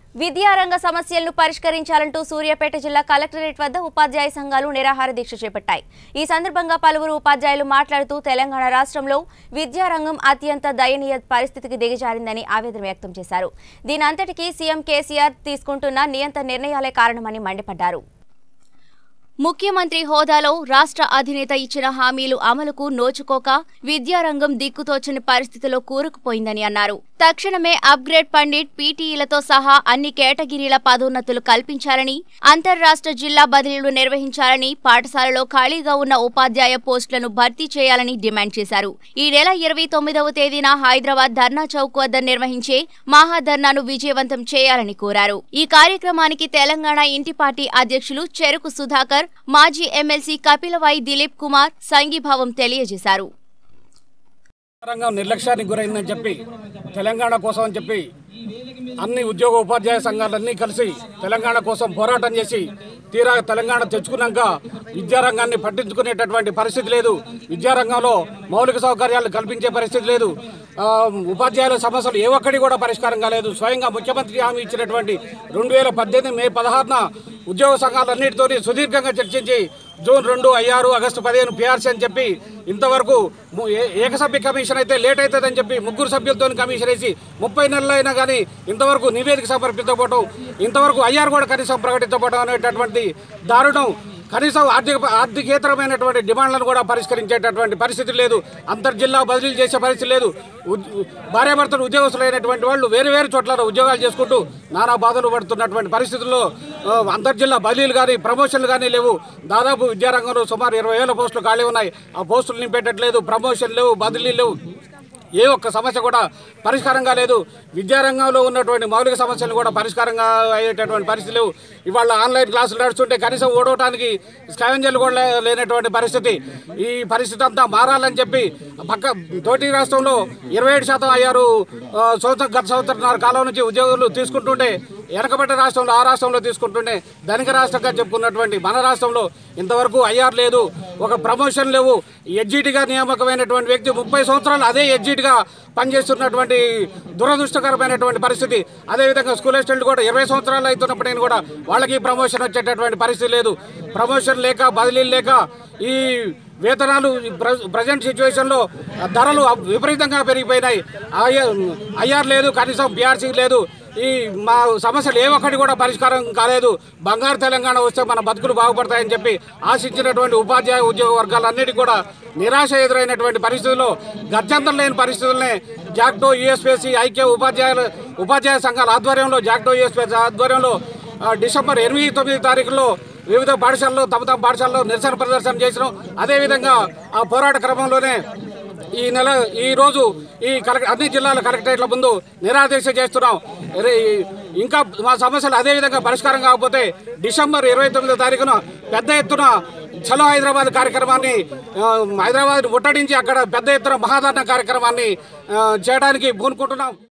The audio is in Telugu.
విద్యారంగ సమస్యలను పరిష్కరించాలంటూ సూర్యాపేట జిల్లా కలెక్టరేట్ వద్ద ఉపాధ్యాయ సంఘాలు నిరాహార దీక్ష చేపట్టాయి ఈ సందర్భంగా పలువురు ఉపాధ్యాయులు మాట్లాడుతూ తెలంగాణ రాష్ట్రంలో విద్యారంగం అత్యంత దయనీయ పరిస్థితికి దిగజారిందని ఆవేదన వ్యక్తం చేశారు దీని అంతటికీ సీఎం కేసీఆర్ తీసుకుంటున్న నియంత నిర్ణయాలే కారణమని మండిపడ్డారు ముఖ్యమంత్రి హోదాలో రాష్ట్ర అధినేత ఇచ్చిన హామీలు అమలుకు నోచుకోక విద్యారంగం దిక్కుతోచని పరిస్థితిలో కూరుకుపోయిందని అన్నారు తక్షణమే అప్గ్రేడ్ పండిట్ పీటీఈలతో సహా అన్ని కేటగిరీల పదోన్నతులు కల్పించాలని అంతర్రాష్ట్ర జిల్లా బదిలీలు నిర్వహించాలని పాఠశాలలో ఖాళీగా ఉన్న ఉపాధ్యాయ పోస్టులను భర్తీ చేయాలని డిమాండ్ చేశారు ఈ నెల ఇరవై తొమ్మిదవ తేదీన హైదరాబాద్ ధర్నా చౌక్ వద్ద నిర్వహించే మహాధర్నాను విజయవంతం చేయాలని కోరారు ఈ కార్యక్రమానికి తెలంగాణ ఇంటి పార్టీ అధ్యక్షులు చెరుకు సుధాకర్ మాజీ ఎమ్మెల్సీ కపిలవాయి దిలీప్ కుమార్ సంఘీభావం తెలియజేశారు రంగం నిర్లక్ష్యానికి గురైందని చెప్పి తెలంగాణ కోసం అని చెప్పి అన్ని ఉద్యోగ ఉపాధ్యాయ సంఘాలన్నీ కలిసి తెలంగాణ కోసం పోరాటం చేసి తీరా తెలంగాణ తెచ్చుకున్నాక విద్యారంగాన్ని పట్టించుకునేటటువంటి పరిస్థితి లేదు విద్యారంగంలో మౌలిక సౌకర్యాలు కల్పించే పరిస్థితి లేదు ఆ, ఉపాధ్యాయుల సమస్యలు ఏ ఒక్కటి కూడా పరిష్కారం కాలేదు స్వయంగా ముఖ్యమంత్రి హామీ ఇచ్చినటువంటి రెండు వేల పద్దెనిమిది మే పదహారున ఉద్యోగ సంఘాలన్నిటితో సుదీర్ఘంగా చర్చించి జూన్ రెండు అయ్యారు ఆగస్టు పదిహేను పిఆర్సీ అని చెప్పి ఇంతవరకు ము- ఏ- ఏకసభ్య కమిషన్ అయితే లేట్ అవుతుందని చెప్పి ముగ్గురు సభ్యులతో కమిషన్ వేసి ముప్పై నెలలు అయినా కానీ ఇంతవరకు నివేదిక సమర్పించకపోవడం ఇంతవరకు అయ్యారు కూడా కనీసం ప్రకటించకపోవడం అనేటటువంటి దారుణం కనీసం ఆర్థిక ఆర్థికేతరమైనటువంటి డిమాండ్లను కూడా పరిష్కరించేటటువంటి పరిస్థితి లేదు అంతర్జిల్లా బదిలీలు చేసే పరిస్థితి లేదు ఉద్- భార్యాభర్తలు ఉద్యోగస్తులైనటువంటి వాళ్ళు వేరు వేరు చోట్ల ఉద్యోగాలు చేసుకుంటూ నానా బాధలు పడుతున్నటువంటి పరిస్థితుల్లో ఆ, అంతర్జిల్లా బదిలీలు కానీ ప్రమోషన్లు కానీ లేవు దాదాపు విద్యారంగంలో సుమారు ఇరవై వేల పోస్టులు ఖాళీ ఉన్నాయి ఆ పోస్టులు నింపేటట్లేదు ప్రమోషన్ లేవు బదిలీలు లేవు ఏ ఒక్క సమస్య కూడా పరిష్కారం కాలేదు విద్యారంగంలో ఉన్నటువంటి మౌలిక సమస్యలు కూడా పరిష్కారంగా అయ్యేటటువంటి పరిస్థితి లేవు ఇవాళ ఆన్లైన్ క్లాసులు నడుస్తుంటే కనీసం ఓడవటానికి స్కావెంజర్లు కూడా లే- లేనటువంటి పరిస్థితి ఈ పరిస్థితి అంతా మారాలని చెప్పి పక్క తోటి రాష్ట్రంలో ఇరవై ఏడు శాతం అయ్యారు ఆ, సంవత్సరం గత సంవత్సరం కాలం నుంచి ఉద్యోగులు తీసుకుంటుంటే వెనకబడ్డ రాష్ట్రంలో ఆ రాష్ట్రంలో తీసుకుంటుంటే ధనిక రాష్ట్రంగా చెప్పుకున్నటువంటి మన రాష్ట్రంలో ఇంతవరకు ఐఆర్ లేదు ఒక ప్రమోషన్ లేవు ఎడ్జిటిగా నియామకమైనటువంటి వ్యక్తి ముప్పై సంవత్సరాలు అదే ఎడ్జిటిగా పనిచేస్తున్నటువంటి దురదృష్టకరమైనటువంటి పరిస్థితి అదేవిధంగా స్కూల్ అసిస్టెంట్లు కూడా ఇరవై సంవత్సరాలు అవుతున్నప్పటికీ కూడా వాళ్ళకి ప్రమోషన్ వచ్చేటటువంటి పరిస్థితి లేదు ప్రమోషన్ లేక బదిలీలు లేక ఈ వేతనాలు ప్రజెంట్ సిచ్యువేషన్లో ధరలు విపరీతంగా పెరిగిపోయినాయి ఐఆర్ లేదు కనీసం బీఆర్సీ లేదు ఈ మా సమస్యలు ఏ ఒక్కటి కూడా పరిష్కారం కాలేదు బంగారు తెలంగాణ వస్తే మన బతుకులు బాగుపడతాయని చెప్పి ఆశించినటువంటి ఉపాధ్యాయ ఉద్యోగ వర్గాలన్నిటికీ కూడా నిరాశ ఎదురైనటువంటి పరిస్థితుల్లో గత్యంతరం లేని పరిస్థితులనే జాక్టో యుఎస్పిఎస్సి ఐక్య ఉపాధ్యాయుల ఉపాధ్యాయ సంఘాల ఆధ్వర్యంలో జాక్టో యుఎస్పిఎస్సి ఆధ్వర్యంలో ఆ, డిసెంబర్ ఎనిమిది తొమ్మిది తారీఖుల్లో వివిధ పాఠశాలలో తమ తమ పాఠశాలలో నిరసన ప్రదర్శన చేసినాం అదేవిధంగా ఆ పోరాట క్రమంలోనే ఈ నెల ఈ రోజు ఈ కలెక్ట అన్ని జిల్లాల కలెక్టరేట్ల ముందు నిరాదేశ చేస్తున్నాం రే- ఇంకా మా సమస్యలు అదే విధంగా పరిష్కారం కాకపోతే డిసెంబర్ ఇరవై తొమ్మిదో తారీఖున పెద్ద ఎత్తున చలో హైదరాబాద్ కార్యక్రమాన్ని ఆ, హైదరాబాద్ ముట్టడించి అక్కడ పెద్ద ఎత్తున మహాధారణ కార్యక్రమాన్ని ఆ, చేయడానికి పూనుకుంటున్నాం